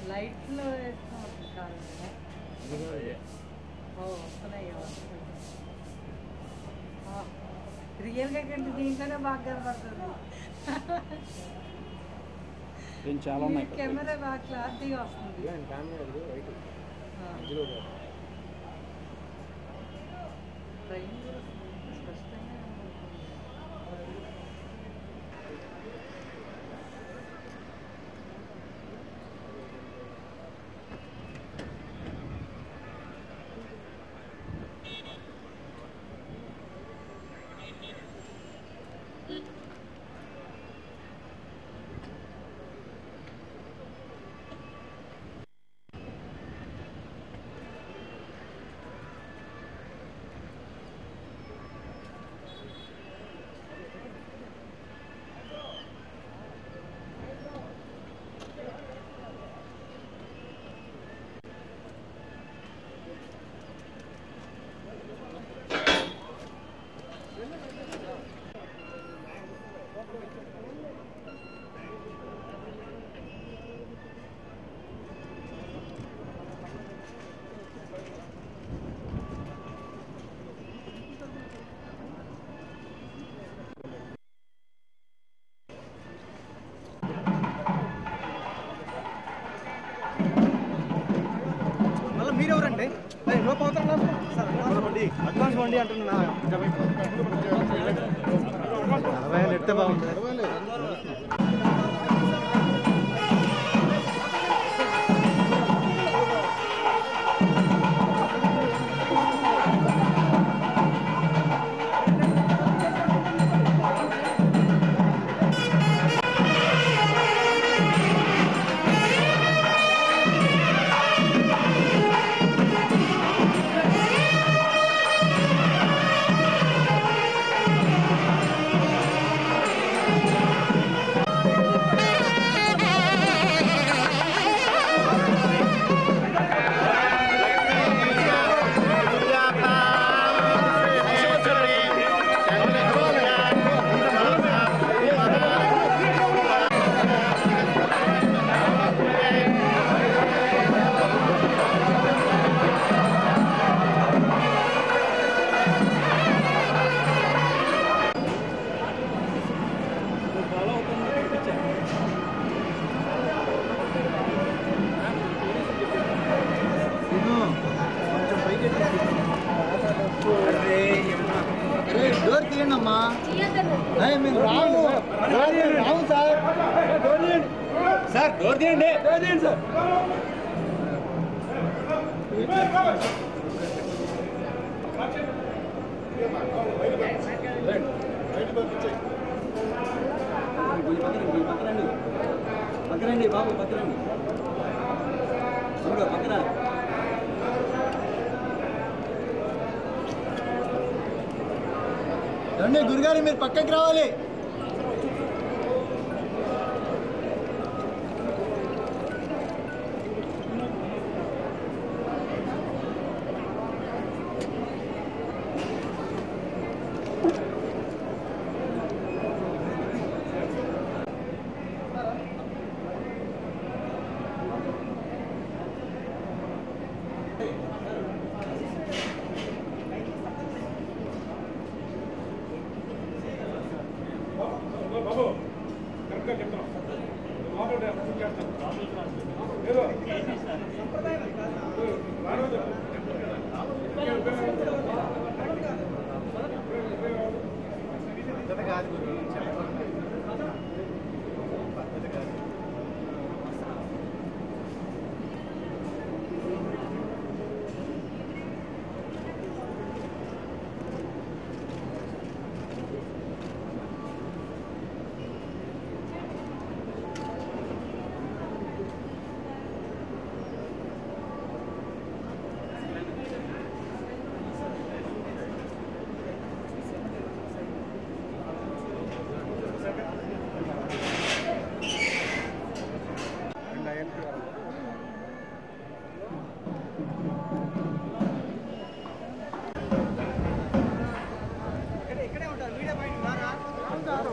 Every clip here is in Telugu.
లైట్లు వేసుకున్నప్పుడు కాదు ఓ వస్తున్నాయి వస్తున్నాయి రియల్గా కంటే దీంట్లోనే బాగా కనపడుతుంది ఏం చాలా ఉన్నాయి ఇక్కడ. కెమెరా బాగా క్లారిటీగా వస్తుంది ఆ. ట్రైన్ కూడా స్పష్టంగా కనపడుతుంది. మళ్ళీ మీరెవరండి లోపు అవుతారా అడ్వాన్స్ వండి అంటున్నా అరవై వేలు ఎడితే బాగుంది డోర్ తీయండి అమ్మా మేము రాము రాము సార్ సార్ డోర్ తీయండి డోర్ తీయండి సార్ పక్కనండి బాబు పక్కనండి పక్కన రండి గురుగారు మీరు పక్కకి రావాలి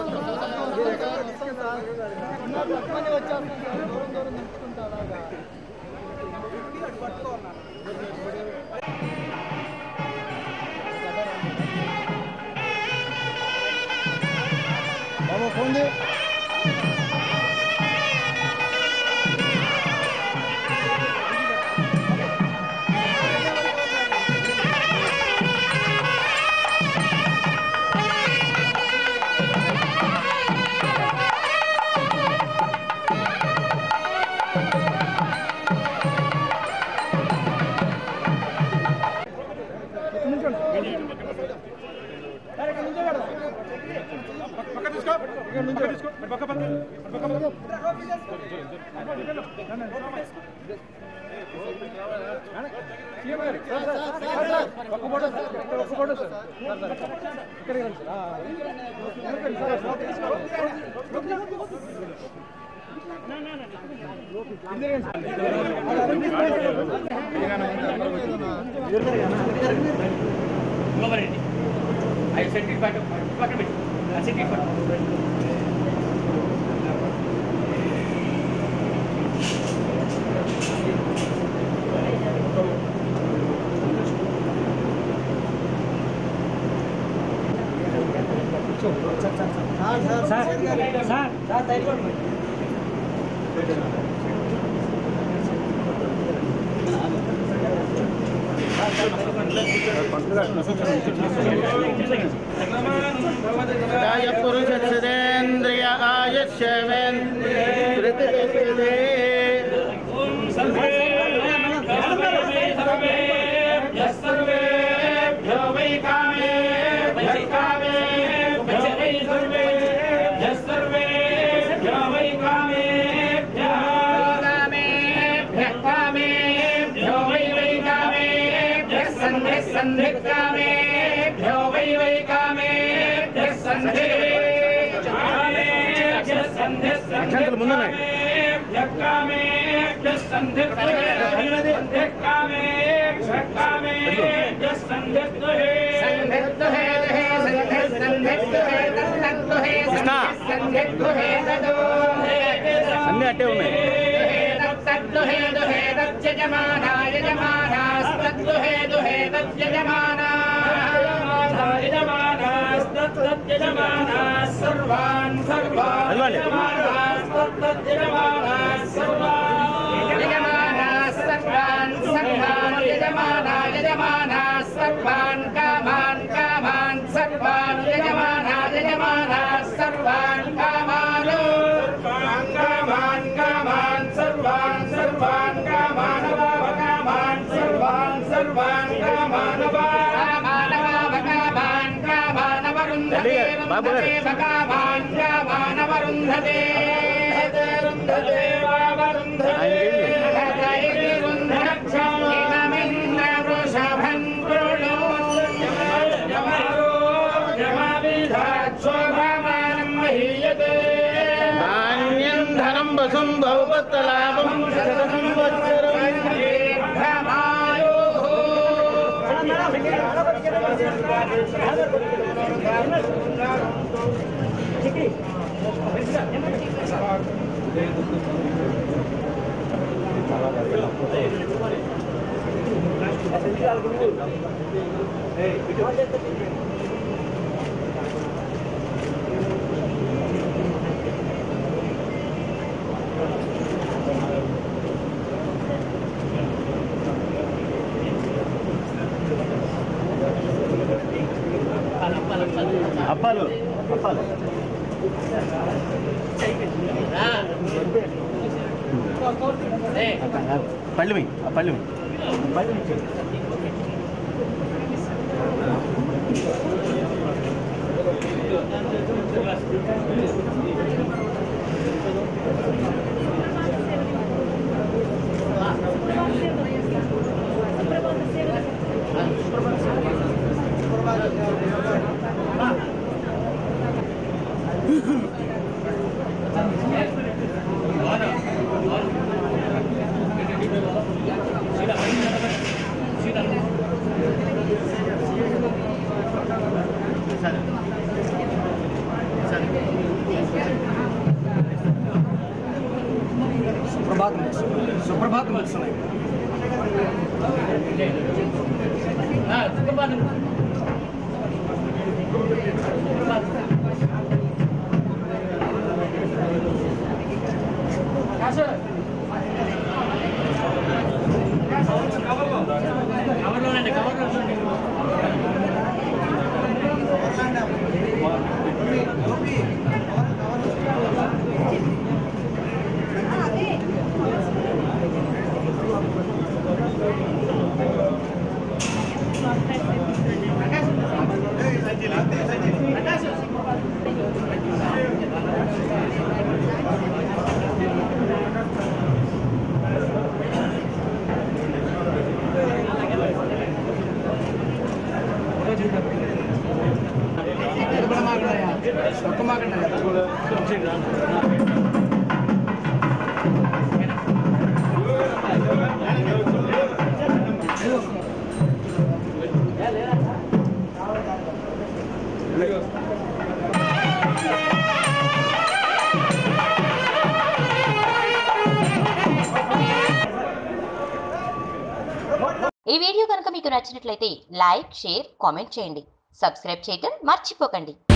వచ్చేస్తాం దూరం దూరం నడుచుకుంటా అలాగా ఉంది राय पुरुष सदेन्द्रिय आयुष्यवेन्द्रिय సంధికామేభ్యో వై వై కామేభ్యः సంధి అక్షంతలు ముందున్నాయి అన్నీ అట్టే ఉన్నాయి సర్వాన్ సర్వాన్ చదవండి. సర్వాన్ సర్వాన్ యజమానా యజమానా సర్వాన్ కామాన్ కామాన్ సర్వాన్ యజమానా యజమానా సర్వాన్ కామాన్ కామాన్ కామాన్ సర్వాన్ సర్వాన్ కామాన్ కామాన్ సర్వాన్ సర్వాన్ కామాన్ కామాన్ కామాన్ కామాన్ వరుంధతే బాబు గారు. కామాన్ కామాన్ వరుంధతే వరుంధతే ఆయనకేంటి? ధాన్యం ధనం వసం బహుపత్తలాభం శత సంవత్సరం అప్పాలు అప్పాలు పళ్ళు మీ ఆ పళ్ళు మీ పళ్ళు మీ సుప్రభాతం సుప్రభాతం వస్తున్నాయి ఈ వీడియో కనుక మీకు నచ్చినట్లయితే లైక్ షేర్ కామెంట్ చేయండి సబ్స్క్రైబ్ చేయటం మర్చిపోకండి